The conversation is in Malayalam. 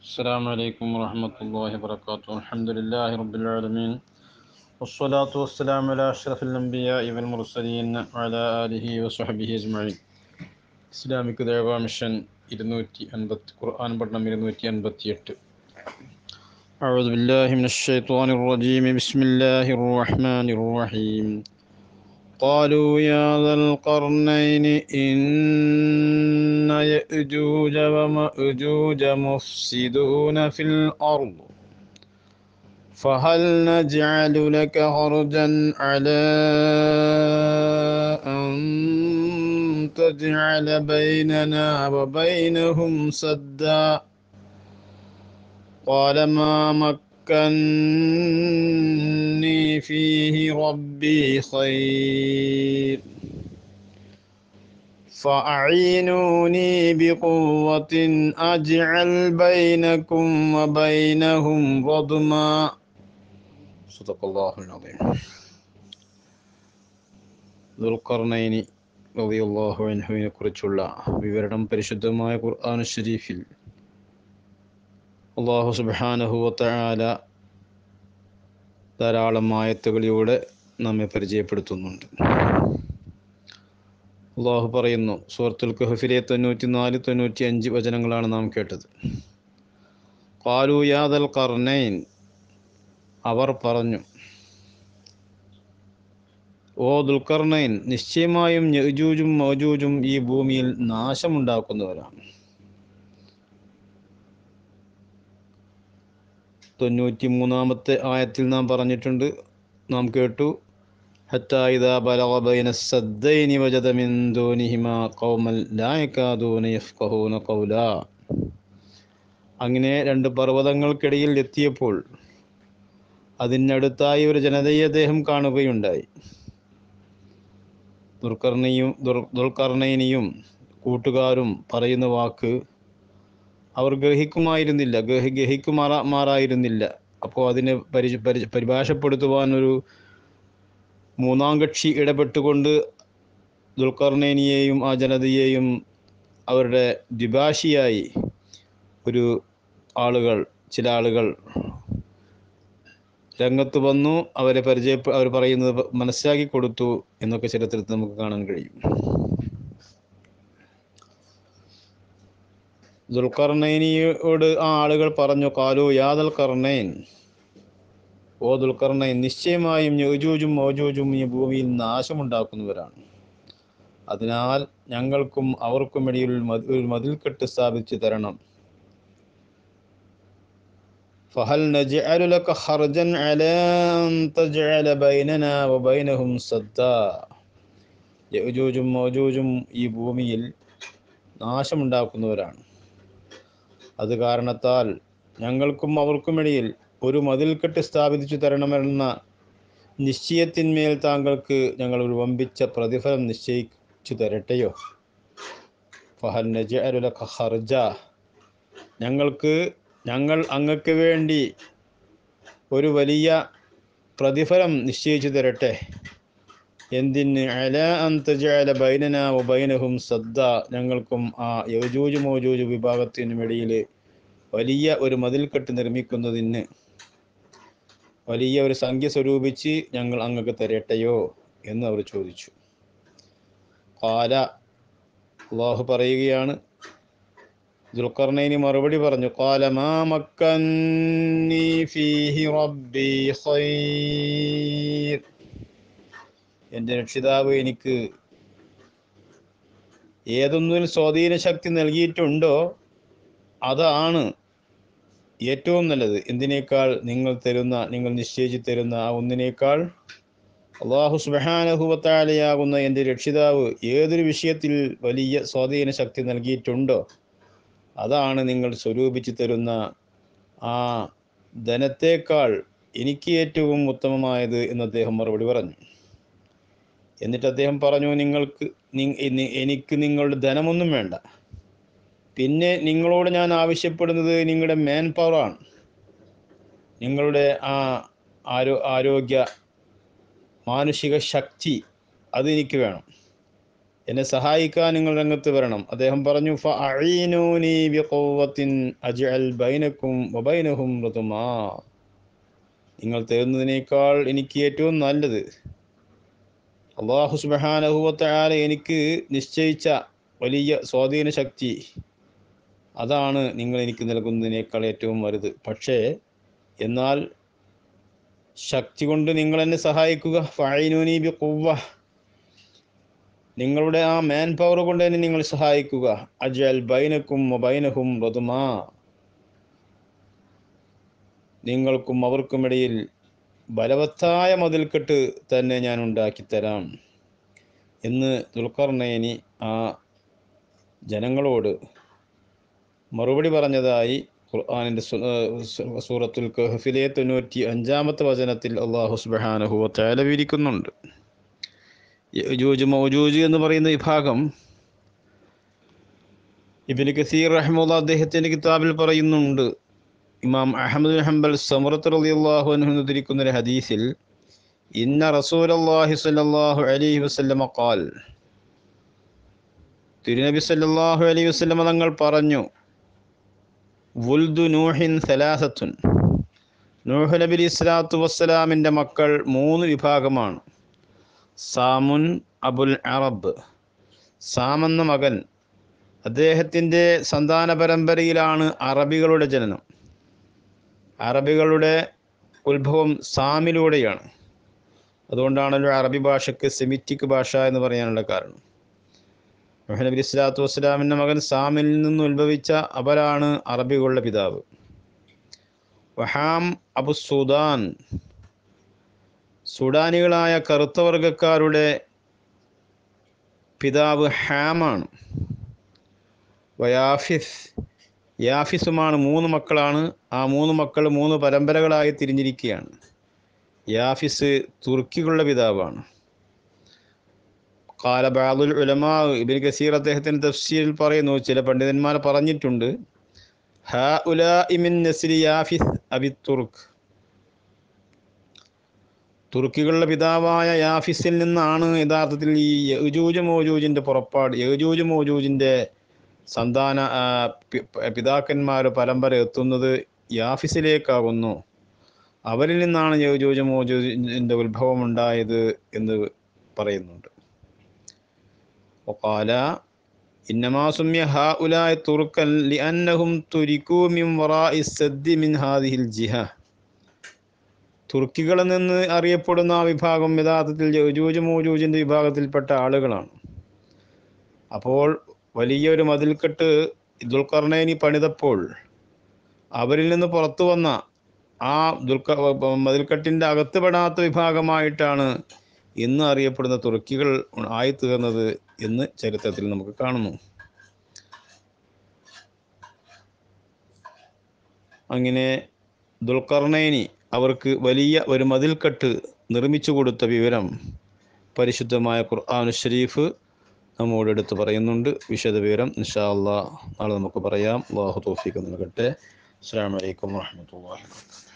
السلام عليكم ورحمة الله وبركاته الحمد لله رب العالمين والصلاة والسلام على أشرف الأنبياء والمرسلين وعلى آله وصحبه أجمعين ഇസ്ലാമിക് ദേവാ മിഷൻ ഇരുന്നൂറ്റി അൻപത്തി ഖുർആൻ പഠനം ഇരുന്നൂറ്റി അൻപത്തി എട്ട് أعوذ بالله من الشيطان الرجيم بسم الله الرحمن الرحيم قالوا يا ذا القرنين إن يأجوج ومأجوج مفسدون في الأرض فهل نجعل لك خرجا على أن تجعل بيننا وبينهم سدا قال ما مكني فيه ربي خير فأعينوني بقوة أجعل بينكم وبينهم رضما صدق الله العظيم ദുൽഖർണൈനി റളിയല്ലാഹു അൻഹുവിനെ കുറിച്ചുള്ള വിവരണം പരിശുദ്ധമായ ഖുർആൻ ഷരീഫിൽ അള്ളാഹു സുബാനഹുവല ധാരാളം ആയത്തുകളിലൂടെ നമ്മെ പരിചയപ്പെടുത്തുന്നുണ്ട് അള്ളാഹു പറയുന്നു സൂറത്തുൽ കഹഫിലെ തൊണ്ണൂറ്റി നാല് തൊണ്ണൂറ്റി അഞ്ച് വചനങ്ങളാണ് നാം കേട്ടത് കാലു യാദൽ കർണൈൻ അവർ പറഞ്ഞു ഓ ദുൽഖർണൈൻ നിശ്ചയമായും യജൂജും മൗജൂജും ഈ ഭൂമിയിൽ നാശമുണ്ടാക്കുന്നവരാണ് തൊണ്ണൂറ്റി മൂന്നാമത്തെ ആയത്തിൽ നാം പറഞ്ഞിട്ടുണ്ട് നാം കേട്ടു حتى إذا بلغ بين السدين وجد من دونهما قوما لا يكادون يفقهون قولا അങ്ങനെ രണ്ട് പർവ്വതങ്ങൾക്കിടയിൽ എത്തിയപ്പോൾ അതിനടുത്തായി ഒരു ജനതയെ അദ്ദേഹം കാണുകയുണ്ടായി ദുർക്കർണയും ദുർക്കർണയിനിയും കൂട്ടുകാരും പറയുന്ന വാക്ക് അവർ ഗ്രഹിക്കുമായിരുന്നില്ല ഗ്രഹി ഗ്രഹിക്കുമാറാ മാറായിരുന്നില്ല അപ്പോൾ അതിനെ പരി പരി പരിഭാഷപ്പെടുത്തുവാൻ ഒരു മൂന്നാം കക്ഷി ഇടപെട്ടുകൊണ്ട് ദുൽഖർണേനിയെയും ആ ജനതയെയും അവരുടെ ദ്വിഭാഷിയായി ഒരു ആളുകൾ ചില ആളുകൾ രംഗത്ത് വന്നു അവരെ പരിചയ അവർ പറയുന്നത് മനസ്സിലാക്കി കൊടുത്തു എന്നൊക്കെ ചരിത്രത്തിൽ നമുക്ക് കാണാൻ കഴിയും ദുൽഖർണൈനിയോട് ആ ആളുകൾ പറഞ്ഞു കാലു യാദൽ കർണൈൻ ഓ ദുൽഖർണൈൻ നിശ്ചയമായും യോജൂജും മോജൂജും ഈ ഭൂമിയിൽ നാശമുണ്ടാക്കുന്നവരാണ് അതിനാൽ ഞങ്ങൾക്കും അവർക്കും ഇടയിൽ ഒരു മതിൽക്കെട്ട് സ്ഥാപിച്ചു തരണം فهل نجعل لك خرجا على أن تجعل بيننا وبينهم سدا യജൂജും മോജൂജും ഈ ഭൂമിയിൽ നാശമുണ്ടാക്കുന്നവരാണ് അത് കാരണത്താൽ ഞങ്ങൾക്കും അവർക്കുമിടയിൽ ഒരു മതിൽക്കെട്ട് സ്ഥാപിച്ചു തരണമെന്ന നിശ്ചയത്തിന്മേൽ താങ്കൾക്ക് ഞങ്ങൾ ഒരു വമ്പിച്ച പ്രതിഫലം നിശ്ചയിച്ചു തരട്ടെയോ ഫഹൽ നജഅലുലക ഖർജ ഞങ്ങൾക്ക് ഞങ്ങൾ അങ്ങക്ക് വേണ്ടി ഒരു വലിയ പ്രതിഫലം നിശ്ചയിച്ചു തരട്ടെ എന്തിന് അല അന്തജാല ബൈനന ബൈനഹും സദ്ദ ഞങ്ങൾക്കും ആ യോജൂജ് മോജൂജ് വിഭാഗത്തിനും ഇടയിൽ വലിയ ഒരു മതിൽക്കെട്ട് നിർമ്മിക്കുന്നതിന് വലിയ ഒരു സംഖ്യ സ്വരൂപിച്ച് ഞങ്ങൾ അങ്ങക്ക് തരട്ടെയോ എന്ന് അവർ ചോദിച്ചു കാല അള്ളാഹു പറയുകയാണ് ദുൽഖർണൈനി മറുപടി പറഞ്ഞു കാല മാ മക്കന്നീ ഫീഹി റബ്ബി ഖൈർ എൻ്റെ രക്ഷിതാവ് എനിക്ക് ഏതൊന്നിൽ സ്വാധീന ശക്തി നൽകിയിട്ടുണ്ടോ അതാണ് ഏറ്റവും നല്ലത് എന്തിനേക്കാൾ നിങ്ങൾ തരുന്ന നിങ്ങൾ നിശ്ചയിച്ചു തരുന്ന ആ ഒന്നിനേക്കാൾ അള്ളാഹു സുബാനഹുവത്താലയാകുന്ന എൻ്റെ രക്ഷിതാവ് ഏതൊരു വിഷയത്തിൽ വലിയ സ്വാധീന ശക്തി നൽകിയിട്ടുണ്ടോ അതാണ് നിങ്ങൾ സ്വരൂപിച്ചു തരുന്ന ആ ധനത്തേക്കാൾ എനിക്ക് ഏറ്റവും ഉത്തമമായത് എന്ന് അദ്ദേഹം മറുപടി പറഞ്ഞു എന്നിട്ട് അദ്ദേഹം പറഞ്ഞു നിങ്ങൾക്ക് എനിക്ക് നിങ്ങളുടെ ധനമൊന്നും വേണ്ട പിന്നെ നിങ്ങളോട് ഞാൻ ആവശ്യപ്പെടുന്നത് നിങ്ങളുടെ മാൻ പവറാണ് നിങ്ങളുടെ ആ ആരോ ആരോഗ്യ മാനുഷിക ശക്തി അതെനിക്ക് വേണം എന്നെ സഹായിക്കാൻ നിങ്ങൾ രംഗത്ത് വരണം അദ്ദേഹം പറഞ്ഞു ഫഅഈനൂനി ബിഖുവ്വത്തിൻ അജ്അൽ ബൈനക്കും വബൈനഹും റതുമാ നിങ്ങൾ തരുന്നതിനേക്കാൾ എനിക്ക് ഏറ്റവും നല്ലത് അള്ളാഹു സുബ്ഹാനഹു വതആല എനിക്ക് നിശ്ചയിച്ച വലിയ സ്വാധീന ശക്തി അതാണ് നിങ്ങൾ എനിക്ക് നൽകുന്നതിനേക്കാൾ ഏറ്റവും വലുത് പക്ഷേ എന്നാൽ ശക്തി കൊണ്ട് നിങ്ങൾ എന്നെ സഹായിക്കുക ഫഅഈനൂനി ബിഖുവ്വ നിങ്ങളുടെ ആ മാൻ പവർ കൊണ്ട് തന്നെ നിങ്ങൾ സഹായിക്കുക അജൽ ബൈനക്കും ബൈനഹും റതുമാ നിങ്ങൾക്കും അവർക്കുമിടയിൽ ബലവത്തായ മതിൽക്കെട്ട് തന്നെ ഞാൻ ഉണ്ടാക്കിത്തരാം എന്ന് ദുൽഖർണയനി ആ ജനങ്ങളോട് മറുപടി പറഞ്ഞതായി ഖുർആാനിൻ്റെ സൂറത്തുൽ കഹഫിലെ തൊണ്ണൂറ്റി അഞ്ചാമത്തെ വചനത്തിൽ അള്ളാഹു സുബാനഹുവ തേല വിരിക്കുന്നുണ്ട് യജൂജ് മൗജൂജ് എന്ന് പറയുന്ന വിഭാഗം ഇബിന് കസീർ റഹ്മുള്ള അദ്ദേഹത്തിൻ്റെ കിതാബിൽ പറയുന്നുണ്ട് ഇമാം അഹമ്മദ് ഹംബൽ സമറത്ത് റളിയല്ലാഹു അൻഹു ഉദ്ധരിക്കുന്ന ഒരു ഹദീസിൽ ഇന്ന റസൂലല്ലാഹി സ്വല്ലല്ലാഹു അലൈഹി വസല്ലമ ഖാൽ തിരുനബി സല്ലല്ലാഹു അലൈഹി വസല്ലമ തങ്ങൾ പറഞ്ഞു വുൽദു നൂഹിൻ സലാസത്തുൻ നൂഹ് നബി ഇസ്ലാത്തു വസ്സലാമിൻ്റെ മക്കൾ മൂന്ന് വിഭാഗമാണ് സാമുൻ അബുൽ അറബ് സാം എന്ന മകൻ അദ്ദേഹത്തിൻ്റെ സന്താന പരമ്പരയിലാണ് അറബികളുടെ ജനനം അറബികളുടെ ഉത്ഭവം സാമിലൂടെയാണ് അതുകൊണ്ടാണല്ലോ അറബി ഭാഷയ്ക്ക് സെമിറ്റിക് ഭാഷ എന്ന് പറയാനുള്ള കാരണം മുഹമ്മദ് നബി ഇസ്ലാത്തു വസ്സലാമിൻ്റെ മകൻ സാമിൽ നിന്ന് ഉത്ഭവിച്ച അവരാണ് അറബികളുടെ പിതാവ് വഹാം അബു സുദാൻ സുഡാനികളായ കറുത്ത വർഗക്കാരുടെ പിതാവ് ഹാമാണ് വയാഫിസ് യാഫിസുമാണ് മൂന്ന് മക്കളാണ് ആ മൂന്ന് മക്കൾ മൂന്ന് പരമ്പരകളായി തിരിഞ്ഞിരിക്കുകയാണ് യാഫിസ് തുർക്കികളുടെ പിതാവാണ് കാലബാദുൽ ഉലമാ ഇബിൻ കസീർ അദ്ദേഹത്തിൻ്റെ തഫ്സീരിൽ പറയുന്നു ചില പണ്ഡിതന്മാർ പറഞ്ഞിട്ടുണ്ട് ഹ ഉലാ ഇമിൻ നസ്രി യാഫിസ് അബി തുർക്ക് തുർക്കികളുടെ പിതാവായ യാഫിസിൽ നിന്നാണ് യഥാർത്ഥത്തിൽ ഈ യജൂജ് മോജൂജിൻ്റെ പുറപ്പാട് യജൂജ് മോജൂജിൻ്റെ സന്താന പിതാക്കന്മാർ പരമ്പര എത്തുന്നത് യാഫിസിലേക്കാകുന്നു അവരിൽ നിന്നാണ് യജൂജ് മോജൂജിൻ്റെ ഉത്ഭവം ഉണ്ടായത് എന്ന് പറയുന്നുണ്ട് ഒക്കാല ഇന്നമാ സുമ്യ ഹാ ഉലായ തുർക്കൻ ലി അന്നഹും തുരിക്കൂ മിൻ വറാഇ സദ്ദി മിൻ ഹാദിഹിൽ ജിഹ തുർക്കികളിൽ നിന്ന് അറിയപ്പെടുന്ന ആ വിഭാഗം യഥാർത്ഥത്തിൽ യജൂജ് മോജൂജിൻ്റെ വിഭാഗത്തിൽപ്പെട്ട ആളുകളാണ് അപ്പോൾ വലിയൊരു മതിൽക്കെട്ട് ദുൽഖർണൈനി പണിതപ്പോൾ അവരിൽ നിന്ന് പുറത്തു വന്ന ആ ദുൽഖ മതിൽക്കെട്ടിൻ്റെ അകത്തുപെടാത്ത വിഭാഗമായിട്ടാണ് ഇന്ന് അറിയപ്പെടുന്ന തുർക്കികൾ ആയിത്തീർന്നത് എന്ന് ചരിത്രത്തിൽ നമുക്ക് കാണുന്നു അങ്ങനെ ദുൽഖർണൈനി അവർക്ക് വലിയ ഒരു മതിൽക്കെട്ട് നിർമ്മിച്ചു കൊടുത്ത വിവരം പരിശുദ്ധമായ ഖുർആാനു ഷരീഫ് നമ്മോട് എടുത്ത് പറയുന്നുണ്ട് വിശദ വിവരം ഇൻഷാ അള്ളാഹ് നാളെ നമുക്ക് പറയാം അള്ളാഹു തോഫിക്ക് നൽകട്ടെ അസ്സാം വലൈക്കും വാഹമത്തല്ലാ